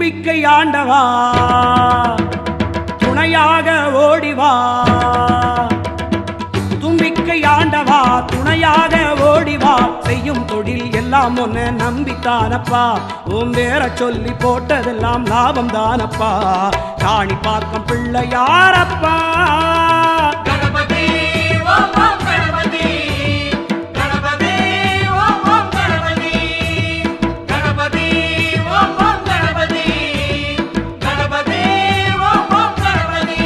தும்பிக்கை ஆண்டவா துணையாக ஓடிவா தும்பிக்கை ஆண்டவா துணையாக ஓடிவா செய்யும் தொழில் எல்லாம் ஒன்னு நம்பித்தானப்பா உன் வேற சொல்லி போட்டதெல்லாம் லாபம் தானப்பா காணி பார்க்கம் பிள்ளையாரப்பா கணபதி ஓம் ஓம் கணபதி கணபதி ஓம் ஓம் கணபதி கணபதி ஓம் ஓம் கணபதி கணபதி ஓம் ஓம் கணபதி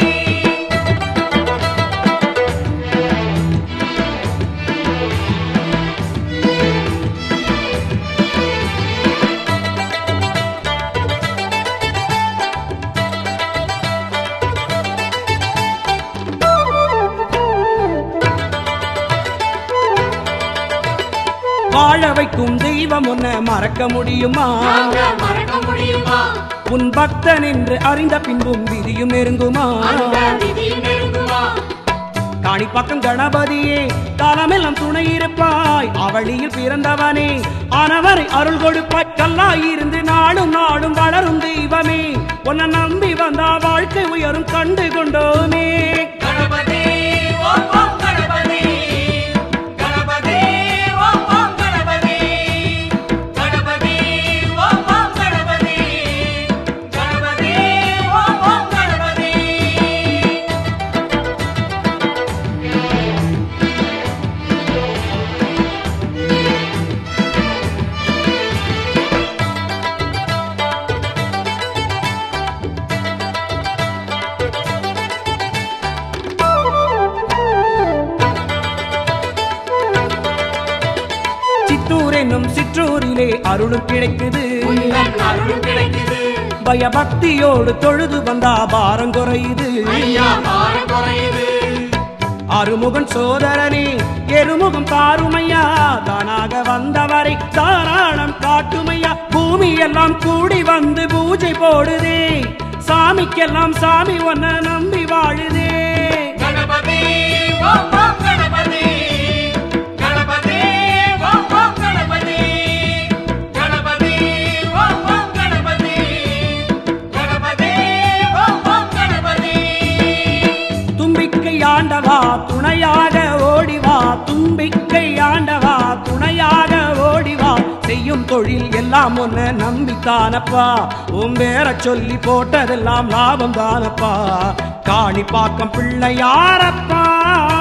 வாழ வைக்கும் தெய்வம் ஒன்ன மறக்க முடியுமா நாங்க மறக்க முடியுமா உன் பக்தன் என்று அறிந்த பின்பும் விதியும் நெருங்குமா அந்த விதி நெருங்குமா காணிப்பாக்கம் கணபதியே காலமெல்லாம் துணை இருப்பாய் அவளியில் பிறந்தவனே ஆனவரை அருள் கொடுப்பாய் கல்லாய் இருந்து நாடும் நாடும் வளரும் தெய்வமே உன்னை நம்பி வந்தா வாழ்க்கை உயரும் கண்டு கொண்டோமே கணபதி ஓம் ஓம் கணபதி கணபதி ஓம் ஓம் கணபதி கணபதி ஓம் ஓம் கணபதி கணபதி ஓம் ஓம் கணபதி சித்தூர் என்னும் சிற்றூரிலே அருளும் கிடைக்குது உந்தன் அருளும் கிடைக்குது பயபக்தியோடு தொழுது வந்தா பாரம் குறையுது ஐயா பாரம் குறையுது அருமுகன் சோதரனே எருமுகம் தாருமையா தானாக வந்தவரை தாராளம் காட்டுமையா பூமி எல்லாம் கூடி வந்து பூஜை போடுதே சாமிக்கெல்லாம் சாமி ஒன்ன நம்பி வாழுதே கணபதி ஓம் ஓம் கணபதி கணபதி ஓம் ஓம் கணபதி கணபதி ஓம் ஓம் கணபதி கணபதி ஓம் ஓம் கணபதி தும்பிக்கை ஆண்டவா துணையாக ஓடிவா தும்பிக்கை ஆண்டவா துணையாக ஓடிவா செய்யும் தொழில் எல்லாம் ஒன்ன நம்பித்தானப்பா உன் வேற சொல்லி போட்டதெல்லாம் லாபம் தானப்பா காணி பாக்கம் பிள்ளையாரப்பா